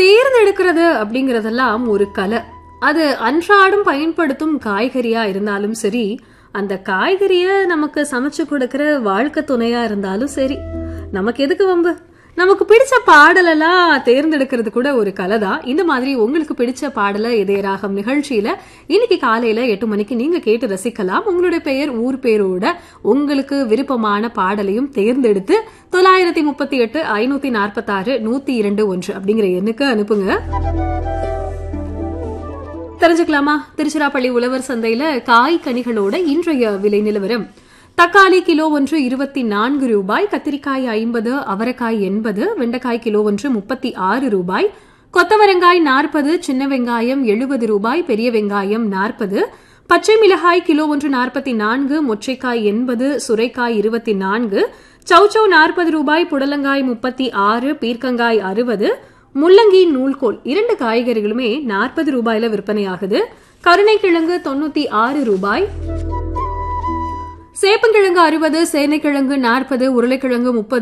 தேர்ந்தெடுக்கிறது அப்படிங்கறதெல்லாம் ஒரு கலை அது அன்றாடம் பயன்படுத்தும் காய்கறியா இருந்தாலும் சரி அந்த காய்கறிய நமக்கு சமைச்சு கொடுக்கிற வாழ்க்கை துணையா இருந்தாலும் சரி நமக்கு எதுக்கு வம்பு நமக்கு பிடிச்ச பாடலெல்லாம் தேர்ந்தெடுக்கிறது கூட ஒரு கலை தான் இந்த மாதிரி உங்களுக்கு பிடிச்ச பாடல இதயராகம் நிகழ்ச்சியில இன்னைக்கு காலையில எட்டு மணிக்கு நீங்க கேட்டு ரசிக்கலாம் உங்களுடைய பெயர் ஊர் பேரோட உங்களுக்கு விருப்பமான பாடலையும் தேர்ந்தெடுத்து தொள்ளாயிரத்தி முப்பத்தி எட்டு ஐநூத்தி நாற்பத்தாறு நூத்தி இரண்டு ஒன்று அப்படிங்கிற எண்ணுக்கு அனுப்புங்க தெரிஞ்சுக்கலாமா திருச்சிராப்பள்ளி உழவர் சந்தையில காய் கனிகளோட இன்றைய விலை நிலவரம் தக்காளி கிலோ ஒன்று இருபத்தி நான்கு ரூபாய் கத்திரிக்காய் ஐம்பது அவரைக்காய் எண்பது வெண்டைக்காய் கிலோ ஒன்று முப்பத்தி ஆறு ரூபாய் கொத்தவரங்காய் நாற்பது சின்ன வெங்காயம் எழுபது ரூபாய் பெரிய வெங்காயம் நாற்பது பச்சை மிளகாய் கிலோ ஒன்று நாற்பத்தி நான்கு மொச்சைக்காய் எண்பது சுரைக்காய் இருபத்தி நான்கு சௌச்சௌ நாற்பது ரூபாய் புடலங்காய் முப்பத்தி ஆறு பீர்க்கங்காய் அறுபது முள்ளங்கி நூல்கோல் இரண்டு காய்கறிகளுமே நாற்பது ரூபாயில விற்பனையாகுது கருணைக்கிழங்கு தொண்ணூத்தி ஆறு ரூபாய் சேப்பங்கிழங்கு அறுபது சேனைக்கிழங்கு நாற்பது உருளைக்கிழங்கு முப்பது